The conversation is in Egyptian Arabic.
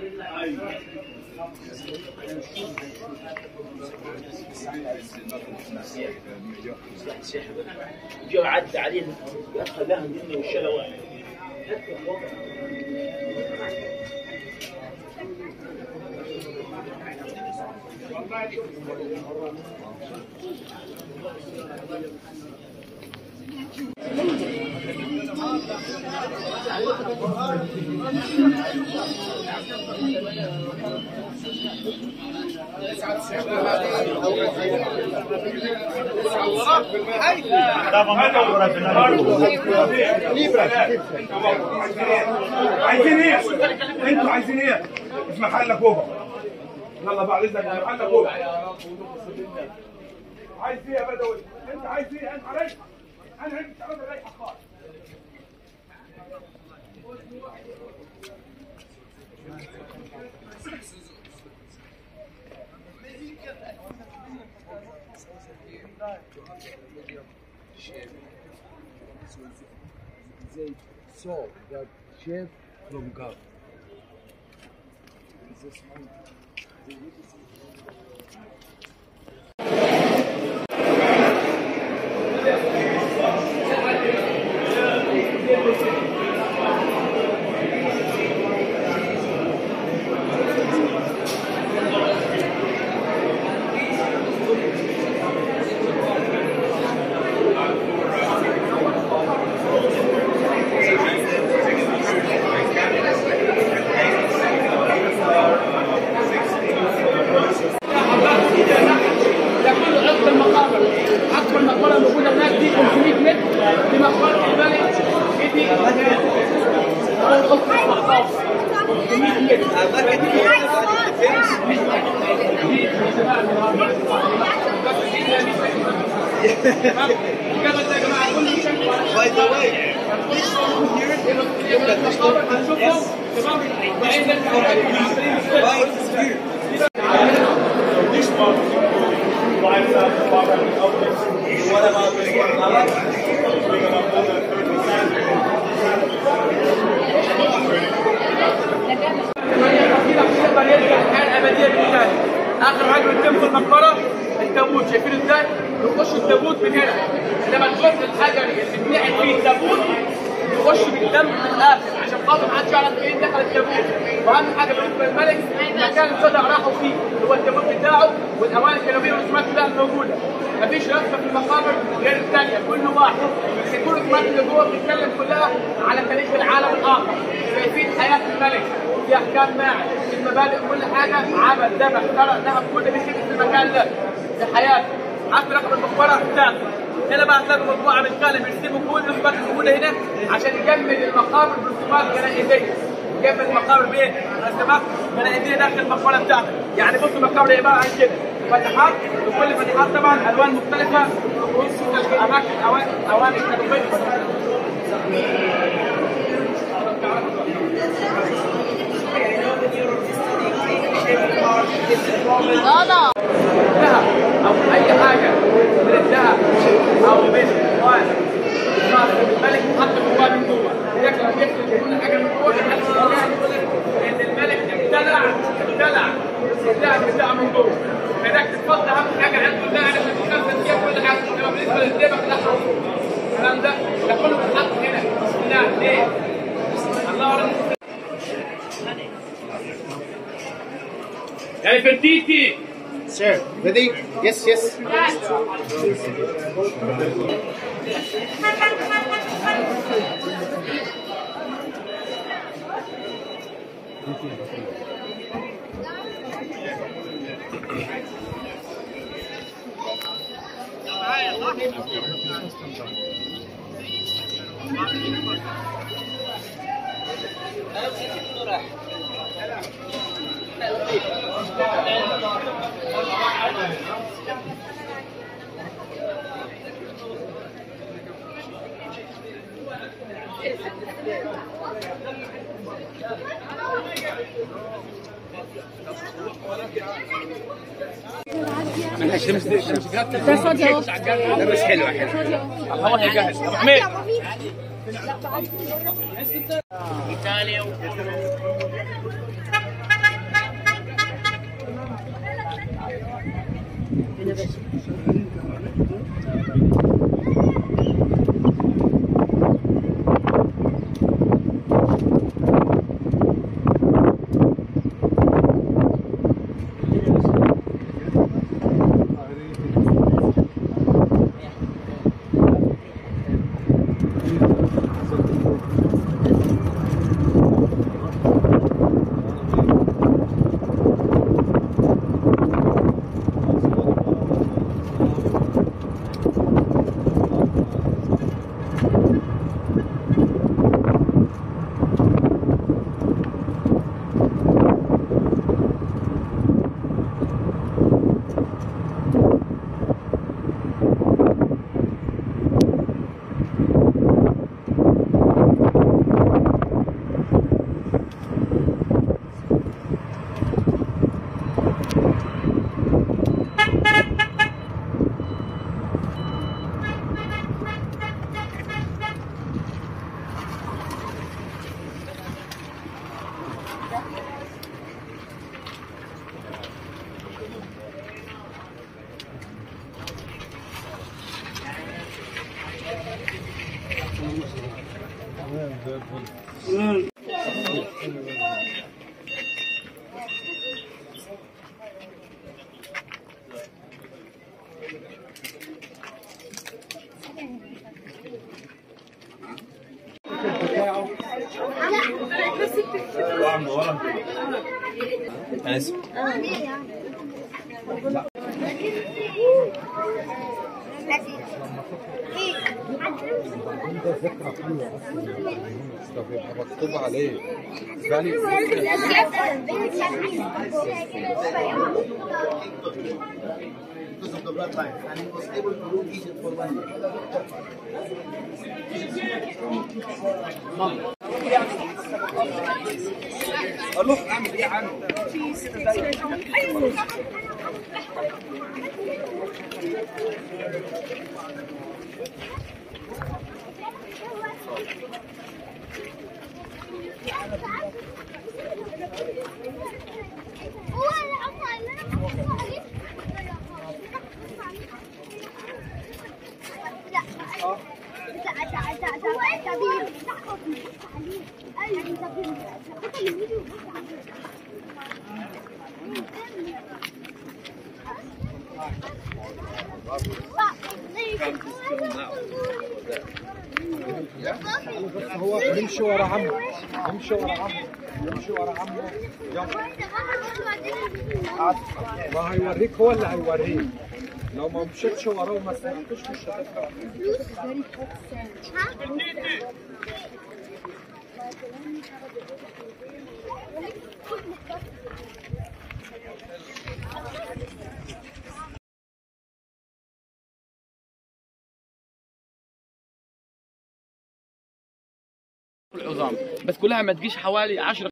جو عدى عليه يدخل لها منه والشلا واحد عايزين ايه؟ انتوا عايزين ايه؟ في محل كوبا يلا بعد اذنك في محل كوبا عايز ايه يا بدوي؟ انت عايز ايه؟ انت عليك انا عندي تعود رايحه خالص they saw that chef from God. ده كله اكبر مقابر اكبر مقبره موجوده هناك دي 500 متر دي مقبره الملك دي الجبل ده يا جماعه كله شكله By the way, هنشوفهم تمام وبعدين نرجع why it is here? This one, five thousand five hundred objects. What about this one? Another? Bring about more than thirty يقدر يرجع الحياه الابديه من تاني اخر حاجه بتتم في المقبره التابوت شايفين ازاي؟ نخش التابوت من هنا انما الجزء الحجري اللي بنعد فيه التابوت نخش بالدم من الاخر عشان خاطر محدش يعرف ايه دخل التابوت واهم حاجه بالنسبه للملك المكان اللي صدق راحوا فيه هو التابوت بتاعه والاواني الكلاميه والرسومات كلها موجوده مفيش رسمه في المقابر غير الثانيه كل واحد بس كل الرسومات اللي جوه بتتكلم كلها على تاريخ العالم الاخر كيفيه حياه الملك في احكام ماعز في المبادئ كل حاجه عمل ذبح سرق ذهب كل بيتم في المكان ده في حياته عارف رقم المقبره بتاعته هنا بقى هتلاقي مجموعه من القلم يرسموا كل الرسومات الموجوده هنا عشان يجمل المقابر برسومات جنائزيه يجمل المقابر بايه؟ رسومات جنائزيه داخل المقبره بتاعته يعني بص المقابر عباره عن كده فتحات وكل فتحات طبعا الوان مختلفه اماكن اواني اواني كانوا لا ذهب او اي حاجه من الذهب او من الوان الملك حط جواه من جوه يكره يكتب كل حاجه من جوه لحد ان الملك ابتلع ابتلع الذهب بتاعه من جوه هناك تتفضل اهم حاجه عنده ده انا في المخزن فيها كل حاجه انما بالنسبه للذبح لا الكلام ده ده كله بيتحط هنا لا ليه؟ الله أعلم. يا فرديتي Sir, ready? Yes, yes. ده فاضي اهو لا بس حلوة حلوة الهواء هيجهز ابو حميد مكتوب عليه because of the bloodline, and he was able to rule Egypt for one year. هو يمشي ورا عمه يمشي ورا عمه يمشي ورا عمه يلا ما هيوريك هو اللي هيوريك لو ما مشيتش وراه وما سمعتوش مش هتفهم العظام بس كلها ما تجيش حوالي 10